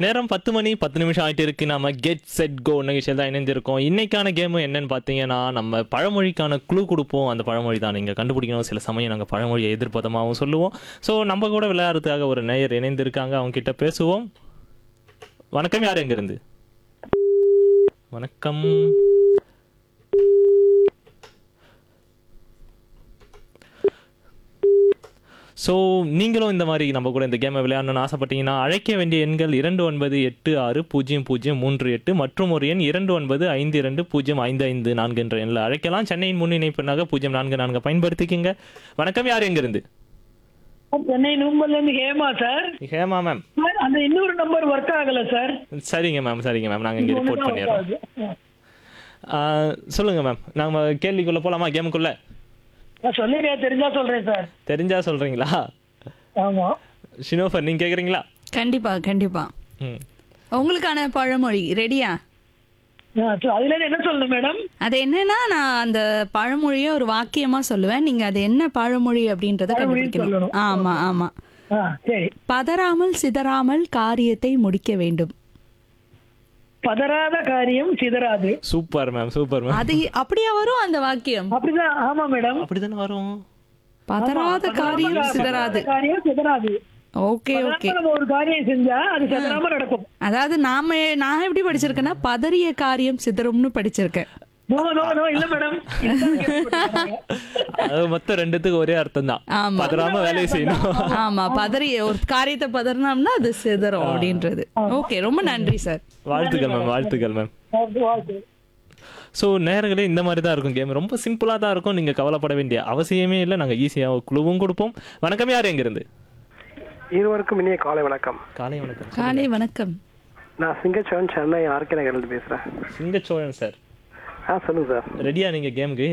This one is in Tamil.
நேரம் பத்து மணி பத்து நிமிஷம் ஆயிட்டு இருக்கு நாம கெட் செட் கோ நிகழ்ச்சியில் தான் இணைந்திருக்கோம் இன்னைக்கான கேம் என்னன்னு பார்த்தீங்கன்னா நம்ம பழமொழிக்கான குழு கொடுப்போம் அந்த பழமொழி தான் நீங்கள் கண்டுபிடிக்கணும் சில சமயம் நாங்கள் பழமொழியை எதிர்ப்பதமாகவும் சொல்லுவோம் ஸோ நம்ம கூட விளையாடுறதுக்காக ஒரு நேயர் இணைந்திருக்காங்க அவங்க கிட்ட பேசுவோம் வணக்கம் யார் எங்கிருந்து வணக்கம் ஸோ நீங்களும் இந்த மாதிரி நம்ம கூட இந்த கேமை விளையாடணும்னு ஆசைப்பட்டீங்கன்னா அழைக்க வேண்டிய எண்கள் இரண்டு ஒன்பது எட்டு ஆறு பூஜ்ஜியம் பூஜ்ஜியம் மூன்று எட்டு மற்றும் ஒரு எண் இரண்டு ஒன்பது ஐந்து இரண்டு பூஜ்ஜியம் ஐந்து ஐந்து நான்கு என்ற எண்ணில் அழைக்கலாம் சென்னையின் முன் இணைப்புனாக பூஜ்ஜியம் நான்கு நான்கு பயன்படுத்திக்கிங்க வணக்கம் யார் எங்கிருந்து சென்னை நூம்பல்ல இருந்து Hema sir Hema ma'am sir, அந்த இன்னொரு நம்பர் ஒர்க் ஆகல சார் சரிங்க மேம் சரிங்க மேம் நாங்கள் இங்கே ரிப்போர்ட் பண்ணிடுறோம் ஆ, சொல்லுங்க மேம் நம்ம கேள்விக்குள்ளே போகலாமா கேமுக்குள்ளே நான் சொல்லுங்க தெரிஞ்சா சொல்றேன் சார் தெரிஞ்சா சொல்கிறீங்களா ஆமா ஷினோஃபர் நீங்கள் கேட்குறீங்களா கண்டிப்பா கண்டிப்பா ம் உங்களுக்கான பழமொழி ரெடியா ஆ, சரி, அதுல இருந்து என்ன சொல்லணும் மேடம் அது என்னன்னா நான் அந்த பழமொழியை ஒரு வாக்கியமா சொல்லுவேன் நீங்க அது என்ன பழமொழி அப்படின்றத பழமொழி கண்டுபிடிக்கணும் சொல்லணும். ஆமா ஆமா ஆ சரி பதறாமல் சிதறாமல் காரியத்தை முடிக்க வேண்டும் பதறாத காரியம் சிதறாது சூப்பர் மேம் சூப்பர் மேம் அது அப்படியா வரும் அந்த வாக்கியம் அப்படிதான் ஆமா மேடம் அப்படி தானே வரும் பதறாத காரியம் சிதறாது காரியம் சிதறாது ஓகே ஓகே பதறாம நம்ம ஒரு காரியம் செஞ்சா அது சிதறாம நடக்கும் அதாவது நாம நான் எப்படி படிச்சிருக்கேன்னா பதறிய காரியம் சிதறும்னு படிச்சிருக்கேன் நோ நோ நோ இல்ல மேடம் அது மொத்தம் ரெண்டுத்துக்கு ஒரே அர்த்தம் தான் ஆமா. பதறாம வேலையை செய்யணும் ஆமா பதறிய ஒரு காரியத்தை பதறினோம்னா அது சிதறும் அப்படின்றது ஓகே ரொம்ப நன்றி சார் வாழ்த்துக்கள் மேம் வாழ்த்துக்கள் மேம் வாழ்த்து. ஸோ நேரங்களே இந்த மாதிரி தான் இருக்கும் கேம் ரொம்ப சிம்பிளாக தான் இருக்கும் நீங்கள் கவலைப்பட வேண்டிய அவசியமே இல்லை நாங்கள் ஈஸியாக குழுவும் கொடுப்போம் வணக்கம் யார் எங்கிருந்து இருவருக்கும் இனிய காலை வணக்கம் காலை வணக்கம் காலை வணக்கம் நான் சிங்கச்சோழன் சென்னை ஆர்கே நகர்லேருந்து பேசுறேன் சிங்கச்சோழன் சார் ஆ சொல்லுங்க சார் ரெடியா நீங்கள் கேமுக்கு